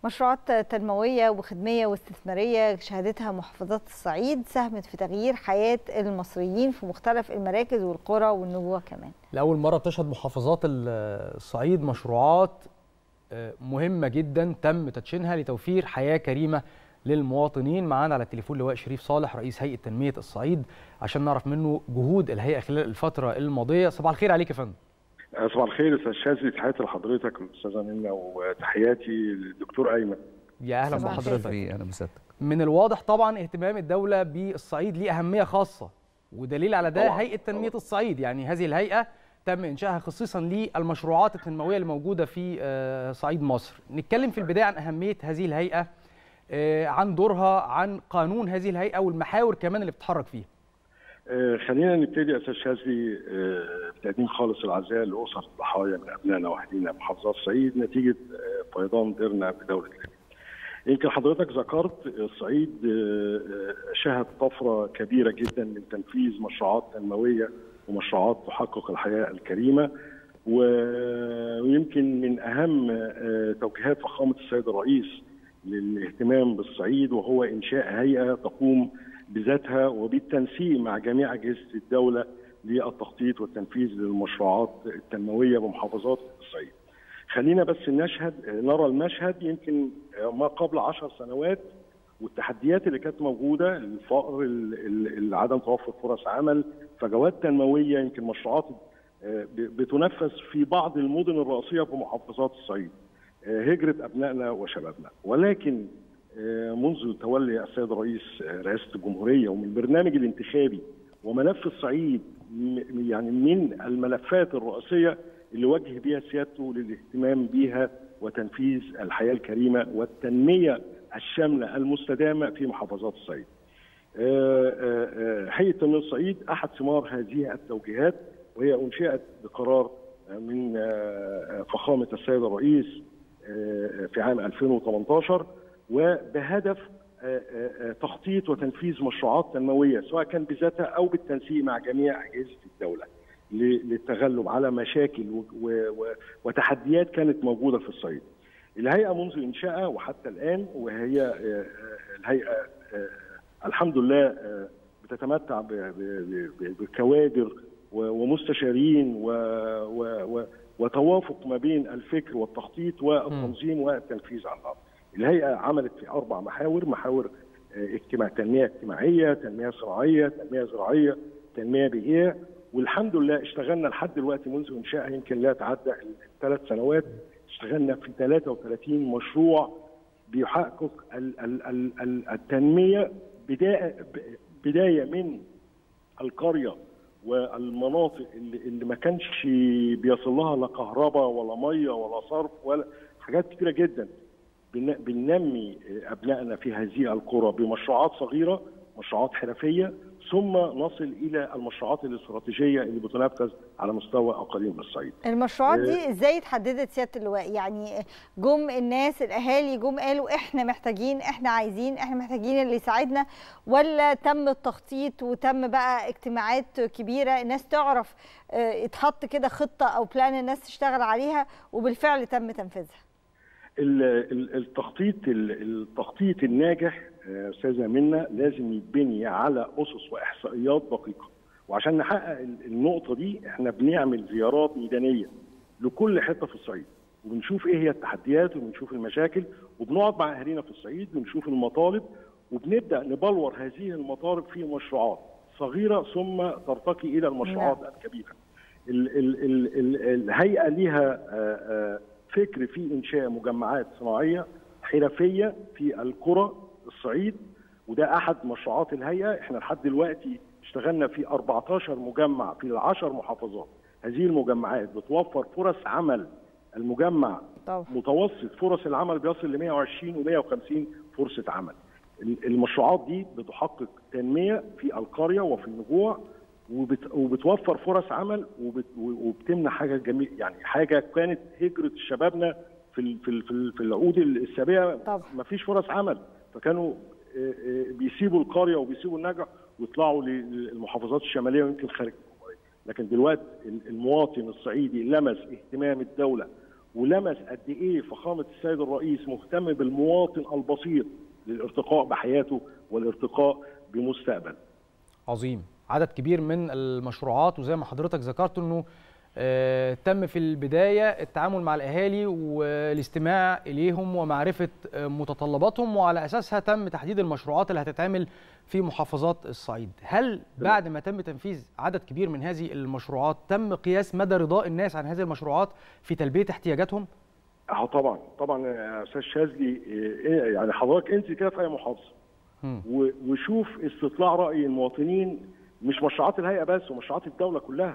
مشروعات تنموية وخدمية واستثمارية شهدتها محافظات الصعيد ساهمت في تغيير حياة المصريين في مختلف المراكز والقرى والنجوى كمان لأول مرة بتشهد محافظات الصعيد مشروعات مهمة جدا تم تدشينها لتوفير حياة كريمة للمواطنين معانا على التليفون لواء شريف صالح رئيس هيئة تنمية الصعيد عشان نعرف منه جهود الهيئة خلال الفترة الماضية صباح الخير عليك يا فندم صباح الخير استاذ شاذلي تحياتي لحضرتك استاذه منى وتحياتي للدكتور ايمن يا اهلا بحضرتك اهلا بسيادتك من الواضح طبعا اهتمام الدوله بالصعيد ليه اهميه خاصه ودليل على ده هيئه تنميه الصعيد يعني هذه الهيئه تم انشائها خصيصا للمشروعات التنمويه الموجوده في صعيد مصر نتكلم في البدايه عن اهميه هذه الهيئه عن دورها عن قانون هذه الهيئه والمحاور كمان اللي بتتحرك فيها خلينا نبتدي استاذ شاذلي بتقديم خالص العزاء لاسر الضحايا من ابنائنا واهالينا محافظات الصعيد نتيجه فيضان ديرنا بدوله ليبيا. يمكن حضرتك ذكرت الصعيد شهد طفره كبيره جدا من تنفيذ مشروعات تنمويه ومشروعات تحقق الحياه الكريمه ويمكن من اهم توجيهات فخامه السيد الرئيس للاهتمام بالصعيد وهو انشاء هيئه تقوم بذاتها وبالتنسيق مع جميع اجهزه الدوله للتخطيط والتنفيذ للمشروعات التنمويه بمحافظات الصعيد. خلينا بس نشهد نرى المشهد يمكن ما قبل عشر سنوات والتحديات اللي كانت موجوده الفقر عدم توفر فرص عمل فجوات تنمويه يمكن مشروعات بتنفذ في بعض المدن الرئيسيه في محافظات الصعيد. هجره ابنائنا وشبابنا ولكن منذ تولي السيد الرئيس رئاسه الجمهوريه ومن البرنامج الانتخابي وملف الصعيد يعني من الملفات الرئيسيه اللي وجه بها سيادته للاهتمام بها وتنفيذ الحياه الكريمه والتنميه الشامله المستدامه في محافظات الصعيد. هيئه تنميه الصعيد احد ثمار هذه التوجيهات وهي انشئت بقرار من فخامه السيد الرئيس في عام 2018 وبهدف تخطيط وتنفيذ مشروعات تنمويه سواء كان بذاتها او بالتنسيق مع جميع اجهزه الدوله للتغلب على مشاكل وتحديات كانت موجوده في الصعيد. الهيئه منذ انشائها وحتى الان وهي الهيئه الحمد لله بتتمتع بكوادر ومستشارين وتوافق ما بين الفكر والتخطيط والتنظيم والتنفيذ على الارض. الهيئه عملت في اربع محاور محاور اجتماع تنميه اجتماعيه تنميه صناعيه تنميه زراعيه تنميه بيئيه والحمد لله اشتغلنا لحد دلوقتي منذ انشائها يمكن لا تعدى الثلاث سنوات اشتغلنا في 33 مشروع بيحقق التنميه بدايه بدايه من القريه والمناطق اللي, اللي ما كانش بيصل لها لا كهرباء ولا ميه ولا صرف ولا حاجات كتيره جدا بننمي ابنائنا في هذه القرى بمشروعات صغيره مشروعات حرفيه ثم نصل الى المشروعات الاستراتيجيه اللي بتنفذ على مستوى اقاليم الصعيد. المشروعات دي ازاي اتحددت سياده اللواء؟ يعني جم الناس الاهالي جم قالوا احنا محتاجين احنا عايزين احنا محتاجين اللي يساعدنا ولا تم التخطيط وتم بقى اجتماعات كبيره الناس تعرف اتحط كده خطه او بلان الناس تشتغل عليها وبالفعل تم تنفيذها؟ التخطيط التخطيط الناجح استاذه منى لازم يتبني على اسس واحصائيات دقيقه وعشان نحقق النقطه دي احنا بنعمل زيارات ميدانيه لكل حته في الصعيد وبنشوف ايه هي التحديات وبنشوف المشاكل وبنقعد مع اهالينا في الصعيد بنشوف المطالب وبنبدا نبلور هذه المطالب في مشروعات صغيره ثم ترتقي الى المشروعات نعم. الكبيره ال ال ال ال الهيئه ليها فكر في انشاء مجمعات صناعيه حرفيه في القرى الصعيد وده احد مشروعات الهيئه احنا لحد دلوقتي اشتغلنا في 14 مجمع في العشر محافظات هذه المجمعات بتوفر فرص عمل المجمع طبعا. متوسط فرص العمل بيصل ل 120 و150 فرصه عمل المشروعات دي بتحقق تنميه في القريه وفي النجوع وبت... وبتوفر فرص عمل وبت... وبتمنع حاجه جميل يعني حاجه كانت هجره شبابنا في ال... في ال... في العقود السابقه ما فيش فرص عمل فكانوا بيسيبوا القريه وبيسيبوا النجع ويطلعوا للمحافظات الشماليه ويمكن خارج الجمهوريه لكن دلوقتي المواطن الصعيدي لمس اهتمام الدوله ولمس قد ايه فخامه السيد الرئيس مهتم بالمواطن البسيط للارتقاء بحياته والارتقاء بمستقبل. عظيم عدد كبير من المشروعات وزي ما حضرتك ذكرت انه آه تم في البدايه التعامل مع الاهالي والاستماع اليهم ومعرفه آه متطلباتهم وعلى اساسها تم تحديد المشروعات اللي هتتعمل في محافظات الصعيد هل بعد ما تم تنفيذ عدد كبير من هذه المشروعات تم قياس مدى رضاء الناس عن هذه المشروعات في تلبيه احتياجاتهم اه طبعا طبعا يا استاذ شاذلي يعني حضرتك انت كده في اي محافظه وشوف استطلاع راي المواطنين مش مشروعات الهيئه بس ومشروعات الدوله كلها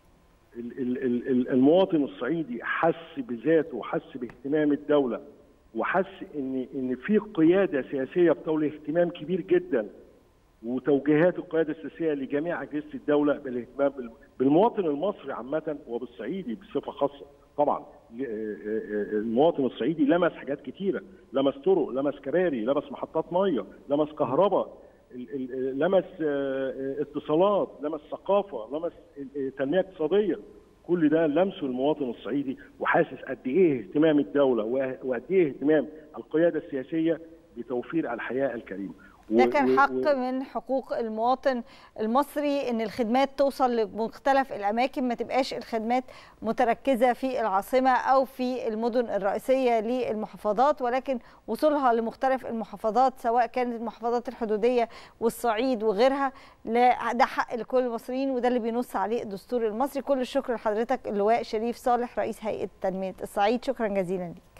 المواطن الصعيدي حس بذاته وحس باهتمام الدوله وحس ان ان في قياده سياسيه بتولي اهتمام كبير جدا وتوجيهات القياده السياسيه لجميع اجهزه الدوله بالاهتمام بالمواطن المصري عامه وبالصعيدي بصفه خاصه طبعا المواطن الصعيدي لمس حاجات كتيره لمس طرق لمس كباري لمس محطات ميه لمس كهرباء لمس اتصالات لمس ثقافه لمس تنميه اقتصاديه كل ده لمسه المواطن الصعيدي وحاسس قد ايه اهتمام الدوله وقد ايه اهتمام القياده السياسيه بتوفير الحياه الكريمه ده كان حق من حقوق المواطن المصري ان الخدمات توصل لمختلف الاماكن ما تبقاش الخدمات متركزه في العاصمه او في المدن الرئيسيه للمحافظات ولكن وصولها لمختلف المحافظات سواء كانت المحافظات الحدوديه والصعيد وغيرها ده حق لكل المصريين وده اللي بينص عليه الدستور المصري كل الشكر لحضرتك اللواء شريف صالح رئيس هيئه تنميه الصعيد شكرا جزيلا لك